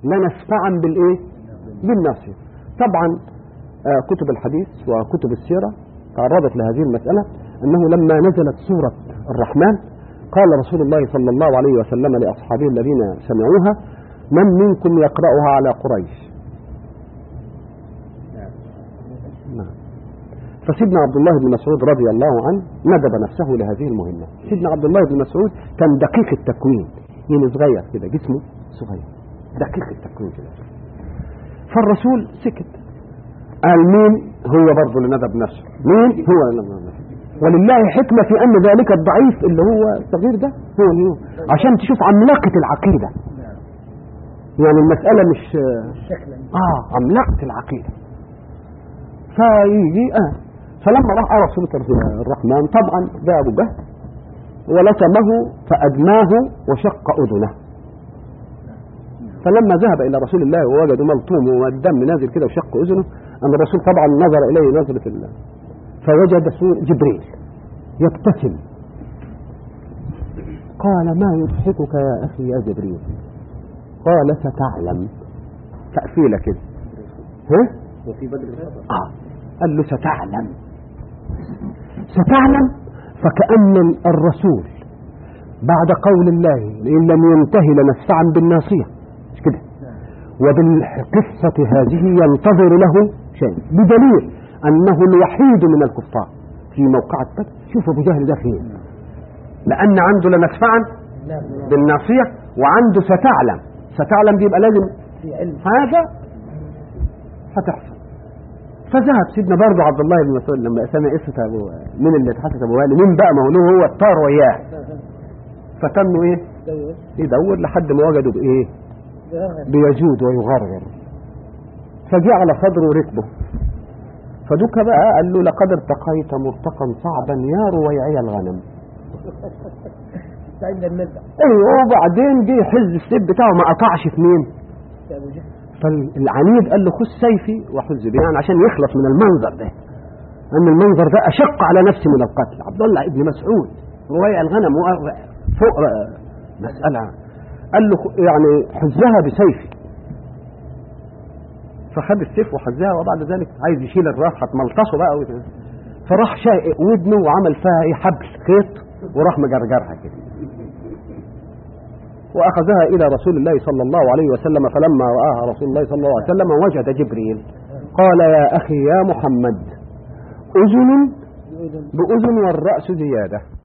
لنسفعا بالايه بالناصية طبعا آه، كتب الحديث وكتب السيرة تعرضت لهذه المسألة أنه لما نزلت سورة الرحمن قال رسول الله صلى الله عليه وسلم لأصحابه الذين سمعوها من منكم يقرأها على قريش نعم فسيدنا عبد الله بن مسعود رضي الله عنه ندب نفسه لهذه المهمة سيدنا عبد الله بن مسعود كان دقيق التكوين يعني صغير كده جسمه صغير دقيق التكوين كده فالرسول سكت قال مين هو برضه اللي ندب نفسه مين هو اللي ندب نفسه ولله حكمة في أن ذلك الضعيف اللي هو الصغير ده هو اللي هو عشان تشوف عملاقة العقيدة يعني المسألة مش شكلا اه عملاقة العقيدة فيجي اه فلما راح قرا سورة الرحمن طبعا ده أبو جهل ولطمه فأدماه وشق أذنه فلما ذهب إلى رسول الله ووجد ملطوم والدم نازل كده وشق أذنه أن الرسول طبعا نظر إليه نظرة الله فوجد سور جبريل يبتسم قال ما يضحكك يا أخي يا جبريل قال ستعلم تأفيلة كده ها؟ وفي بدر الخطر آه. قال له ستعلم ستعلم فكأن الرسول بعد قول الله إن لم ينتهي لنسفعا بالناصية مش كده وبالقصة هذه ينتظر له شيء بدليل أنه الوحيد من الكفار في موقعة بدر شوف أبو جهل ده فين لأن عنده لنسفعا بالناصية وعنده ستعلم ستعلم دي يبقى لازم في علم حاجة هتحصل فذهب سيدنا برضه عبد الله بن مسعود لما سمع قصة أبو مين اللي اتحسس أبو وائل مين بقى ما هو له هو الطار وياه فتنوا إيه يدور لحد ما وجدوا بإيه بيجود ويغرغر فجاء على صدره ركبه فدك بقى قال له لقد ارتقيت مرتقا صعبا يا رويعي الغنم سعيدنا الملبع ايوه وبعدين جه يحز السيف بتاعه ما قطعش في مين أبو جهل فالعنيد قال له خذ سيفي وحز بي يعني عشان يخلص من المنظر ده ان المنظر ده اشق على نفسي من القتل عبد الله ابن مسعود رواية الغنم و- فوق آه، مسألة قال له خ- يعني حزها بسيفي فخد السيف وحزها وبعد ذلك عايز يشيل الراس هتملطشه بقى وت- فراح شاقق ودنه وعمل فيها ايه حبل خيط وراح مجرجرها كده وأخذها إلى رسول الله صلى الله عليه وسلم فلما رآها رسول الله صلى الله عليه وسلم وجد جبريل قال يا أخي يا محمد أذن بأذن والرأس زيادة